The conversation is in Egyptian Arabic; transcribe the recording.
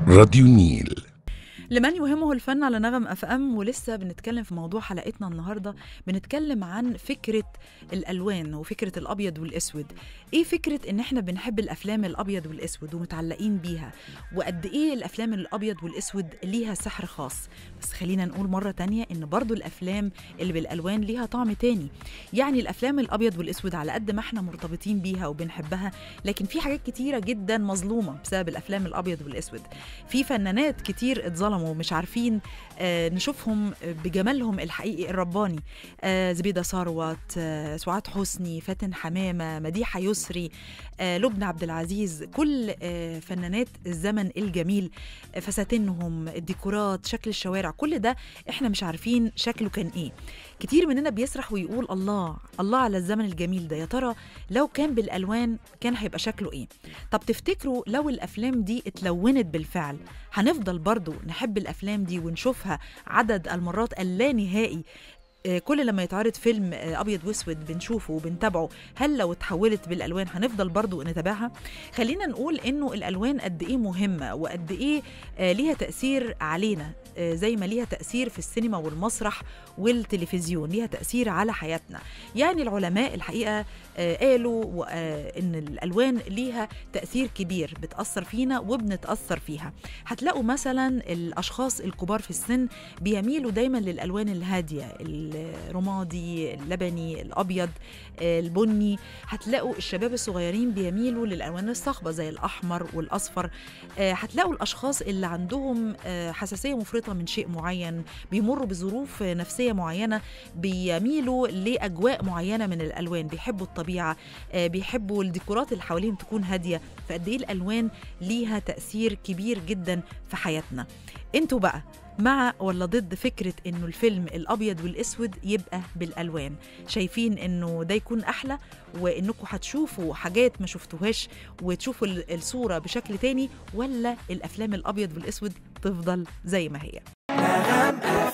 راديو النيل لمن يهمه الفن على نغم اف ام ولسه بنتكلم في موضوع حلقتنا النهارده بنتكلم عن فكره الالوان وفكره الابيض والاسود ايه فكره ان احنا بنحب الافلام الابيض والاسود ومتعلقين بيها وقد ايه الافلام الابيض والاسود ليها سحر خاص بس خلينا نقول مره تانية ان برضو الافلام اللي بالالوان ليها طعم تاني يعني الافلام الابيض والاسود على قد ما احنا مرتبطين بيها وبنحبها لكن في حاجات كتيره جدا مظلومه بسبب الافلام الابيض والاسود في فنانات كتير اتظلموا ومش عارفين آه نشوفهم بجمالهم الحقيقي الرباني آه زبيده ثروت آه سعاد حسني فاتن حمامه مديحه يسري آه لبنى عبد العزيز كل آه فنانات الزمن الجميل آه فساتينهم الديكورات شكل الشوارع كل ده احنا مش عارفين شكله كان ايه كتير مننا بيسرح ويقول الله الله على الزمن الجميل ده يا ترى لو كان بالالوان كان هيبقى شكله ايه طب تفتكروا لو الافلام دي اتلونت بالفعل هنفضل برضو نحب الافلام دي ونشوفها عدد المرات اللانهائي كل لما يتعرض فيلم ابيض واسود بنشوفه وبنتابعه هل لو اتحولت بالالوان هنفضل برضو نتابعها خلينا نقول انه الالوان قد ايه مهمه وقد ايه ليها تاثير علينا زي ما ليها تاثير في السينما والمسرح والتلفزيون ليها تاثير على حياتنا يعني العلماء الحقيقه قالوا ان الالوان ليها تاثير كبير بتاثر فينا وبنتاثر فيها هتلاقوا مثلا الاشخاص الكبار في السن بيميلوا دايما للالوان الهاديه الرمادي اللبني الابيض البني هتلاقوا الشباب الصغيرين بيميلوا للالوان الصاخبه زي الاحمر والاصفر هتلاقوا الاشخاص اللي عندهم حساسيه مفرطه من شيء معين بيمروا بظروف نفسيه معينه بيميلوا لاجواء معينه من الالوان بيحبوا الطبيعه بيحبوا الديكورات اللي حواليهم تكون هاديه فقد ايه الالوان ليها تاثير كبير جدا في حياتنا انتوا بقى مع ولا ضد فكرة إنه الفيلم الأبيض والأسود يبقى بالألوان شايفين إنه ده يكون أحلى وإنكم هتشوفوا حاجات ما شفتوهاش وتشوفوا الصورة بشكل تاني ولا الأفلام الأبيض والأسود تفضل زي ما هي